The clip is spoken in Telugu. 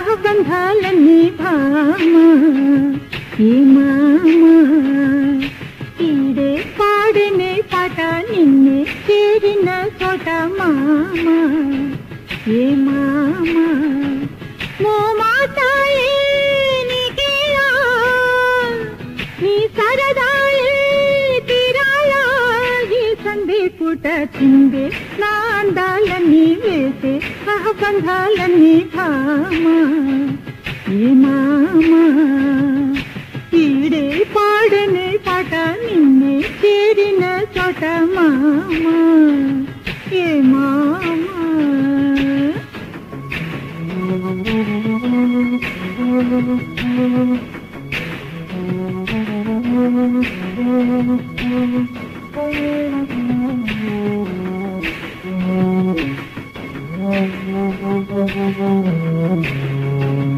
బంధాలన్నీ భామ ఏ మామ ఈడే పాడనే పాట నిన్నే చేరిన చోట మామ ఏ మామ మో మాతాయే నీకేలా నీ సరదాయే తీరాలా ఈ సందే పూట చిందే నా అందాలన్నీ వేసే ఆ బంధాలన్నీ భామ ఏ మామ ఈడే పాడనే పాట నిన్నే చేరిన చోట మామ ఏ మామ Thank you.